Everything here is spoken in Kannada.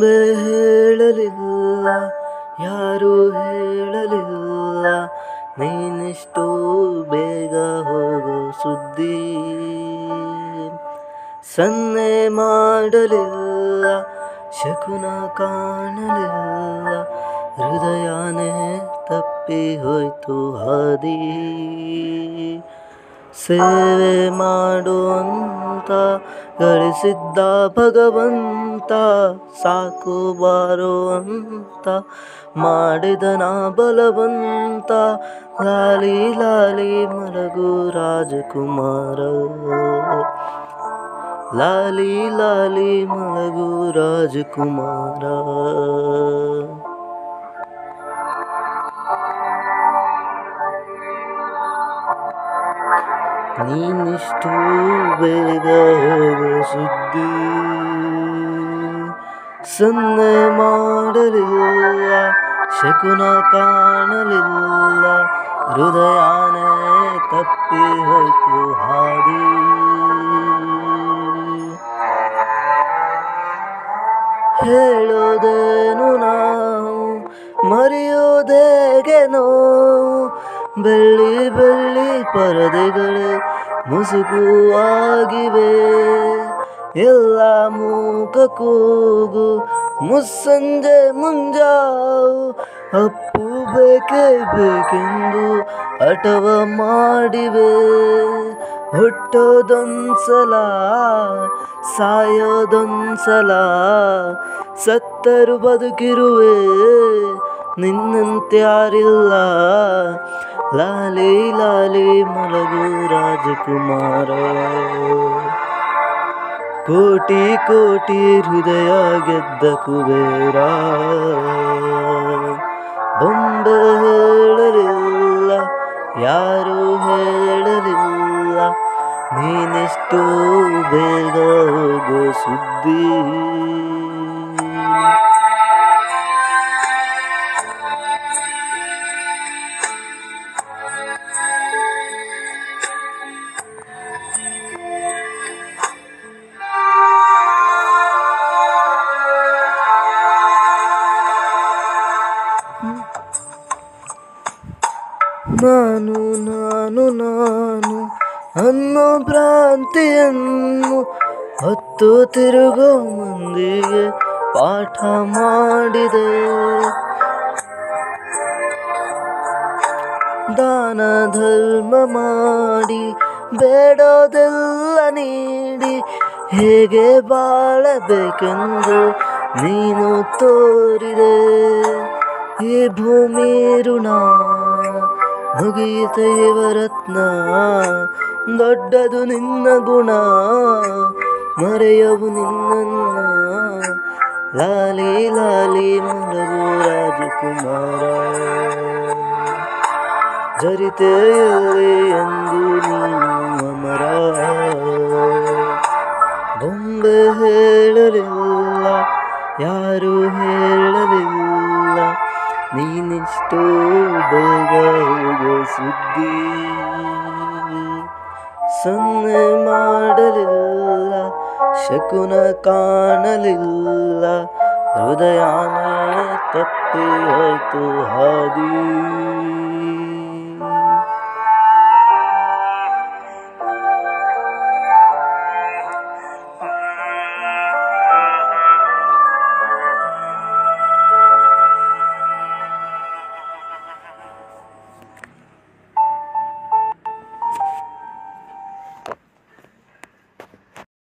ಬೊಂಬೆ ಹೇಳಲಿಲ್ಲ ಯಾರೂ ಹೇಳಲಿಲ್ಲ ನೀನಿಷ್ಟು ಬೇಗ ಹೋಗೋ ಸುದ್ದಿ ಸನ್ನೆ ಮಾಡಲಿಲ್ಲ ಶಕುನ ಕಾಣಲಿಲ್ಲ ಹೃದಯನೇ ತಪ್ಪಿ ಹೋಯ್ತು ಹಾದಿ ಸೇವೆ ಮಾಡುವಂತ ಗಳಿಸಿದ್ದ ಭಗವಂತ ಸಾಕು ಬಾರೋ ಅಂತ ಮಾಡಿದನ ಬಲವಂತ ಲಾಲಿ ಲಾಲಿ ಮಲಗು ರಾಜಕುಮಾರ ಲಾಲಿ ಲಾಲಿ ಮಲಗು ರಾಜಕುಮಾರ ನೀನಿಷ್ಟು ಬೇಗ ಹೋಗೋ ಸುದ್ದಿ ಸನ್ನೆ ಮಾಡಲಿಲ್ಲ ಶಕುನ ಕಾಣಲಿಲ್ಲ ಹೃದಯನೇ ತಪ್ಪಿ ಹೋಯ್ತು ಹಾದಿ ಹೇಳೋದೇನು ನಾವು ಮರೆಯೋದೇಗೆ ನೋವು ಬೆಳ್ಳಿ ಬೆಳ್ಳಿ ಪರದೆಗಳೇ ಮುಸುಕುವಾಗಿವೆ ಎಲ್ಲ ಮೂಕ ಕೂಗು ಮುಸ್ಸಂಜೆ ಮುಂಜಾವು ಅಪ್ಪು ಬೇಕೇ ಬೇಕೆಂದು ಹಠವ ಮಾಡಿವೆ ಹುಟ್ಟೋದೊಂದ್ಸಲ ಸಾಯೋದೊಂದ್ಸಲ ಸತ್ತರು ಬದುಕಿರುವೆ ನಿನ್ನಂತೆ ಯಾರಿಲ್ಲ ಲಾಲಿ ಲಾಲಿ ಮಲಗು ರಾಜಕುಮಾರ ಕೋಟಿ ಕೋಟಿ ಹೃದಯ ಗೆದ್ದ ಕುಬೇರ ಬೊಂಬೆ ಹೇಳಲಿಲ್ಲ ಯಾರೂ ಹೇಳಲಿಲ್ಲ ನೀನೆಷ್ಟು ಬೇಗ ಹೋಗೋ ಸುದ್ದಿ ನಾನು ನಾನು ನಾನು ಅನ್ನೋ ಭ್ರಾಂತಿಯನ್ನು ಹೊತ್ತು ತಿರುಗೋ ಮಂದಿಗೆ ಪಾಠ ಮಾಡಿದೆ ದಾನ ಧರ್ಮ ಮಾಡಿ ಬೇಡೋದೆಲ್ಲ ನೀಡಿ ಹೇಗೆ ಬಾಳಬೇಕೆಂದು ನೀನು ತೋರಿದೆ ಈ ಭೂಮಿ ಋಣ ಮುಗಿಯಿತ ರತ್ನ ದೊಡ್ಡದು ನಿನ್ನ ಗುಣ ಮರೆಯವು ನಿನ್ನನ್ನ ಲಾಲಿ ಲಾಲಿ ಮಲಗು ರಾಜಕುಮಾರ ಜರಿತೆಯಲ್ಲಿ ಎಂದು ನೀನು ಅಮರ ಬೊಂಬೆ ಹೇಳಲಿಲ್ಲ ಯಾರೂ ಹೇಳಲಿಲ್ಲ ನೀನಿಷ್ಟು ಬೇಗ ಹೋಗೋ ಸುದ್ದಿ ಸನ್ನೆ ಮಾಡಲಿಲ್ಲ ಶಕುನ ಕಾಣಲಿಲ್ಲ ಹೃದಯನೇ ತಪ್ಪಿ ಹೋಯ್ತು ಹಾದಿ